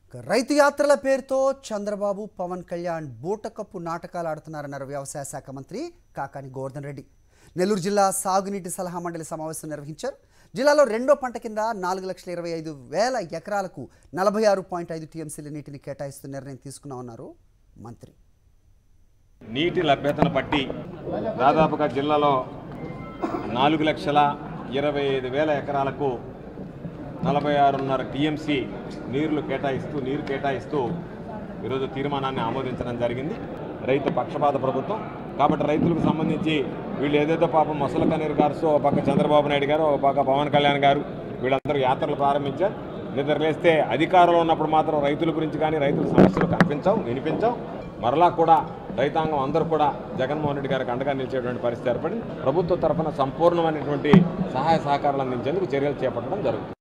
ఇక రైతు యాత్రల పేరుతో చంద్రబాబు పవన్ కళ్యాణ్ బూటకప్పు నాటకాలు ఆడుతున్నారన్నారు వ్యవసాయ శాఖ మంత్రి కాకాని గోవర్ధన్ రెడ్డి నెల్లూరు జిల్లా సాగునీటి సలహా మండలి సమావేశం నిర్వహించారు జిల్లాలో రెండో పంట కింద నాలుగు లక్షల ఇరవై ఐదు వేల ఎకరాలకు నలభై ఆరు పాయింట్ ఐదు టీఎంసీల నీటిని కేటాయిస్తూ నిర్ణయం తీసుకున్నామన్నారు మంత్రి నీటి లభ్యతను బట్టి దాదాపుగా జిల్లాలో నాలుగు లక్షల ఇరవై ఐదు వేల ఎకరాలకు నలభై ఆరున్నర టీఎంసీ నీళ్లు కేటాయిస్తూ నీరు కేటాయిస్తూ ఈరోజు తీర్మానాన్ని ఆమోదించడం జరిగింది రైతు పక్షపాత ప్రభుత్వం కాబట్టి రైతులకు సంబంధించి వీళ్ళు ఏదేదో పాపం మొసల కన్నీరు గారు ఒక పక్క చంద్రబాబు నాయుడు గారు ఒక పక్క పవన్ కళ్యాణ్ గారు వీళ్ళందరూ యాత్రలు ప్రారంభించారు నిద్రలేస్తే అధికారంలో ఉన్నప్పుడు మాత్రం రైతుల గురించి కానీ రైతుల సమస్యలు కనిపించవు వినిపించవు మరలా కూడా రైతాంగం అందరూ కూడా జగన్మోహన్ రెడ్డి గారికి అండగా నిలిచేటువంటి పరిస్థితి ఏర్పడింది ప్రభుత్వ తరఫున సంపూర్ణమైనటువంటి సహాయ సహకారాలు అందించేందుకు చర్యలు చేపట్టడం జరుగుతుంది